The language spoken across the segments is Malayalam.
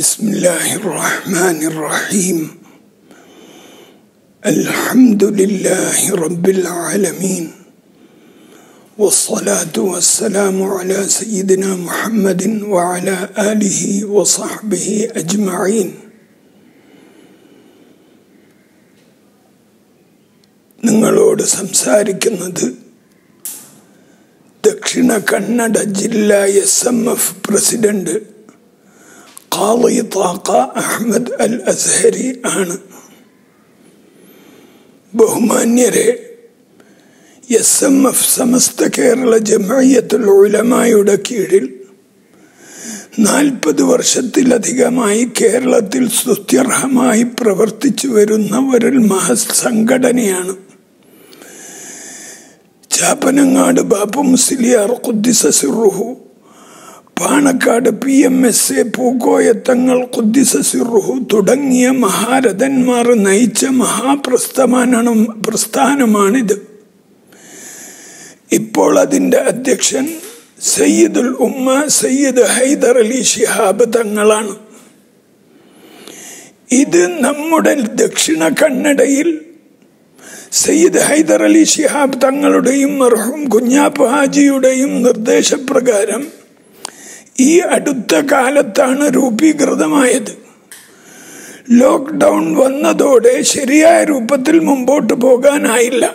بسم الله الرحمن الرحيم الحمد لله رب العالمين والصلاة والسلام على سيدنا محمد وعلى آله وصحبه أجمعين നിങ്ങളോട് സംസാരിക്കുന്നത് ദക്ഷിണ കന്നഡ ജില്ലാ എസ് എം എഫ് പ്രസിഡന്റ് ഖാളി താക്ക അഹമ്മദ് അൽ അസ്ഹരി ആണ് ബഹുമാന്യരെ S M F Samastha Kerala Jamiyyathul ഉലമായുടെ കീഴിൽ നാൽപ്പത് വർഷത്തിലധികമായി കേരളത്തിൽ സ്തുത്യർഹമായി പ്രവർത്തിച്ചു വരുന്ന ഒരു മഹസംഘടനയാണ് ചാപ്പനങ്ങാട് ബാപ്പു മുസ്ലിയാർ ഖുദ്ദിസ സിറുഹു Panakkad P M S A Pookoya Thangal ഖുദ്ദിസ സിറുഹു തുടങ്ങിയ മഹാരഥന്മാർ നയിച്ച മഹാപ്രസ്ഥാനം പ്രസ്ഥാനമാണിത് ഇപ്പോൾ അതിൻ്റെ അധ്യക്ഷൻ സയ്യിദുൽ ഉമ്മ സയ്യിദ് ഹൈദർ അലി ഷിഹാബ് തങ്ങളാണ് ഇത് നമ്മുടെ ദക്ഷിണ കന്നഡയിൽ സയ്യിദ് ഹൈദർ അലി ഷിഹാബ് തങ്ങളുടെയും മർഹൂം കുഞ്ഞാപ്പ് ഹാജിയുടെയും നിർദ്ദേശപ്രകാരം ഈ അടുത്ത കാലത്താണ് രൂപീകൃതമായത് ലോക്ക്ഡൗൺ വന്നതോടെ ശരിയായ രൂപത്തിൽ മുമ്പോട്ട് പോകാനായില്ല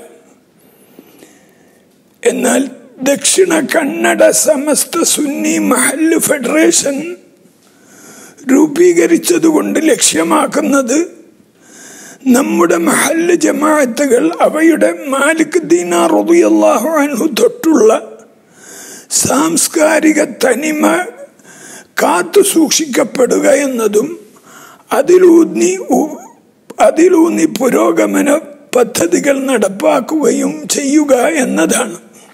എന്നാൽ ദക്ഷിണ കന്നഡ സമസ്ത സുന്നി മഹല്ല് ഫെഡറേഷൻ രൂപീകരിച്ചതുകൊണ്ട് ലക്ഷ്യമാക്കുന്നത് നമ്മുടെ മഹല്ല് ജമാഅത്തുകൾ അവയുടെ മാലിക് ദീനാർ റളിയല്ലാഹു അൻഹു തൊട്ടുള്ള സാംസ്കാരിക തനിമ കാത്തു സൂക്ഷിക്കപ്പെടുക എന്നതും അതിലൂന്നി അതിലൂന്നി പുരോഗമന പദ്ധതികൾ നടപ്പാക്കുകയും ചെയ്യുക എന്നതാണ്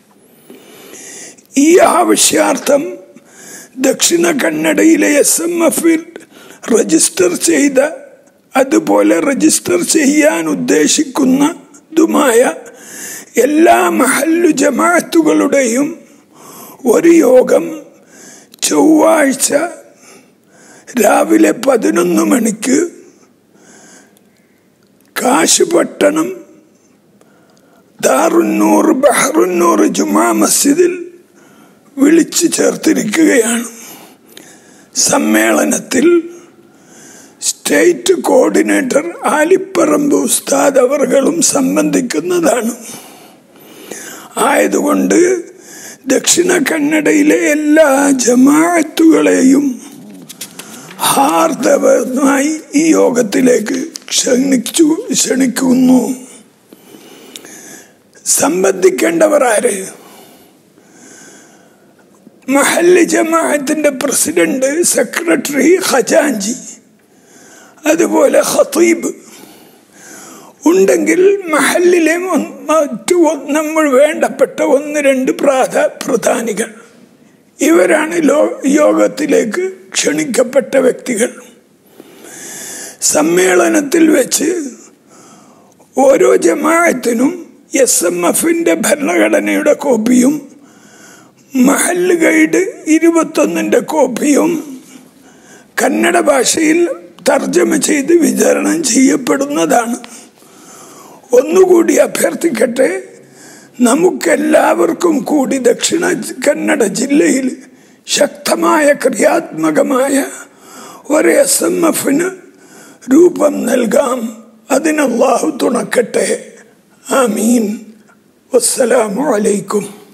ഈ ആവശ്യാർത്ഥം ദക്ഷിണ കന്നഡയിലെ എസ് എം എഫിൽ രജിസ്റ്റർ ചെയ്ത അതുപോലെ രജിസ്റ്റർ ചെയ്യാൻ ഉദ്ദേശിക്കുന്നതുമായ എല്ലാ മഹല്ലു ജമാഅത്തുകളുടെയും ഒരു യോഗം ചൊവ്വാഴ്ച രാവിലെ പതിനൊന്ന് മണിക്ക് കാശുപട്ടണം ദാറുന്നൂർ ബഹറുന്നൂർ ജുമാ മസ്ജിദിൽ വിളിച്ചു ചേർത്തിരിക്കുകയാണ് സമ്മേളനത്തിൽ സ്റ്റേറ്റ് കോർഡിനേറ്റർ ആലിപ്പറമ്പ് ഉസ്താദ് അവർകളും സംബന്ധിക്കുന്നതാണ് ആയതുകൊണ്ട് ദക്ഷിണ കന്നഡയിലെ എല്ലാ ജമാഅത്തുകളെയും ഹാർദവമായി ഈ യോഗത്തിലേക്ക് ക്ഷണിച്ചു ക്ഷണിക്കുന്നു സംബന്ധിക്കേണ്ടവർ ആര് മഹല്ല് ജമാഅത്തിന്റെ പ്രസിഡന്റ് സെക്രട്ടറി ഖജാൻജി അതുപോലെ ഖത്തീബ് ഉണ്ടെങ്കിൽ മഹല്ലിലെ മറ്റു നമ്മൾ വേണ്ടപ്പെട്ട ഒന്ന് രണ്ട് പ്രാധ പ്രധാനികൾ ഇവരാണ് ലോ യോഗത്തിലേക്ക് ക്ഷണിക്കപ്പെട്ട വ്യക്തികൾ സമ്മേളനത്തിൽ വെച്ച് ഓരോ ജമാഅത്തിനും എസ് എം എഫിന്റെ ഭരണഘടനയുടെ കോപ്പിയും മഹല്ല് ഗൈഡ് ഇരുപത്തൊന്നിന്റെ കോപ്പിയും കന്നഡ ഭാഷയിൽ തർജ്ജമ ചെയ്ത് വിതരണം ചെയ്യപ്പെടുന്നതാണ് ഒന്നുകൂടി അഭ്യർത്ഥിക്കട്ടെ നമുക്കെല്ലാവർക്കും കൂടി ദക്ഷിണ കന്നഡ ജില്ലയിൽ ശക്തമായ ക്രിയാത്മകമായ ഒരു എസ് എം എഫിന് രൂപം നൽകാം അതിനല്ലാഹു തുണക്കട്ടെ ആമീൻ വസ്സലാമു അലൈക്കും